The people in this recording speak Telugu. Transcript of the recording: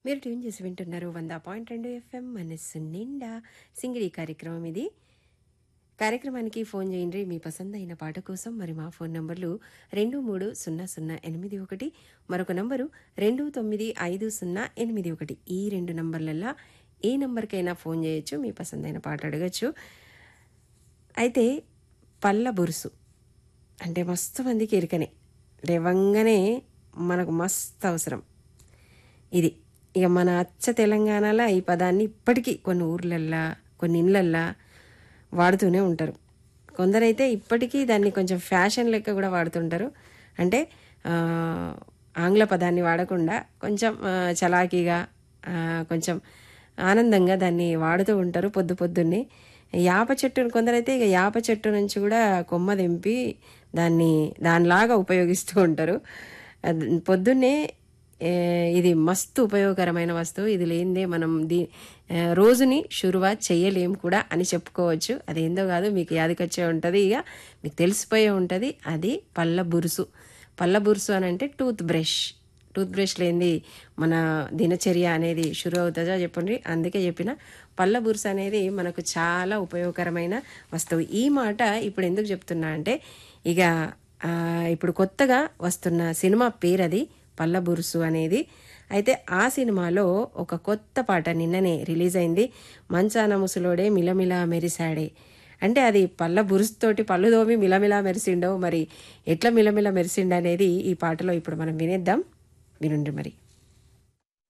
మీరు ట్యూన్ చేసి వింటున్నారు వంద పాయింట్ రెండు ఎఫ్ఎం మనస్సు నిండా సింగిడి కార్యక్రమం ఇది కార్యక్రమానికి ఫోన్ చేయండి మీ పసందైన పాట కోసం మరి మా ఫోన్ నంబర్లు రెండు మూడు సున్నా సున్నా ఎనిమిది ఒకటి మరొక నంబరు రెండు తొమ్మిది ఐదు సున్నా ఎనిమిది ఒకటి ఈ రెండు నంబర్లల్లో ఏ నంబర్కైనా ఫోన్ చేయొచ్చు మీ పసందైన పాట అడగచ్చు అయితే పల్ల బురుసు అంటే మస్తు మందికి ఎరికనే లేవంగానే మనకు మస్తు అవసరం ఇది ఇక మన అచ్చ తెలంగాణలో ఈ పదాన్ని ఇప్పటికీ కొన్ని ఊర్లల్లా కొన్ని ఇళ్ళల్లా వాడుతూనే ఉంటారు కొందరైతే ఇప్పటికీ దాన్ని కొంచెం ఫ్యాషన్ లెక్క కూడా వాడుతుంటారు అంటే ఆ, ఆంగ్ల పదాన్ని వాడకుండా కొంచెం ఆ, చలాకీగా ఆ, కొంచెం ఆనందంగా దాన్ని వాడుతూ ఉంటారు పొద్దు పొద్దున్నే యాప చెట్టును కొందరైతే ఇక యాప చెట్టు నుంచి కూడా కొమ్మ తెంపి దాన్ని దానిలాగా ఉపయోగిస్తూ ఉంటారు అది పొద్దున్నే ఏ, ఇది మస్తు ఉపయోగకరమైన వస్తువు ఇది లేనిదే మనం దీ ఆ, రోజుని షురువాత్ చేయలేం కూడా అని చెప్పుకోవచ్చు అదేందో కాదు మీకు యాదికొచ్చే ఉంటుంది ఇక మీకు తెలిసిపోయే ఉంటుంది అది పళ్ళ బురుసు పళ్ళ బురుసు అని అంటే టూత్ బ్రష్ టూత్ బ్రష్ లేనిది మన దినచర్య అనేది షురు అవుతుందా చెప్పండి అందుకే చెప్పిన పళ్ళ బురుసు అనేది మనకు చాలా ఉపయోగకరమైన వస్తువు ఈ మాట ఇప్పుడు ఎందుకు చెప్తున్నా అంటే ఇక ఆ, ఇప్పుడు కొత్తగా వస్తున్న సినిమా పేరు అది పల్ల బురుసు అనేది అయితే ఆ సినిమాలో ఒక కొత్త పాట నిన్ననే రిలీజ్ అయింది మంచాన ముసలోడే మిలమిలా మెరిసాడే అంటే అది పళ్ళ బురుసుతోటి పళ్ళు దోమి మిలమిలా మెరిసిండో మరి ఎట్లా మిలమిలా మెరిసిండు అనేది ఈ పాటలో ఇప్పుడు మనం వినేద్దాం వినుండ్రి మరి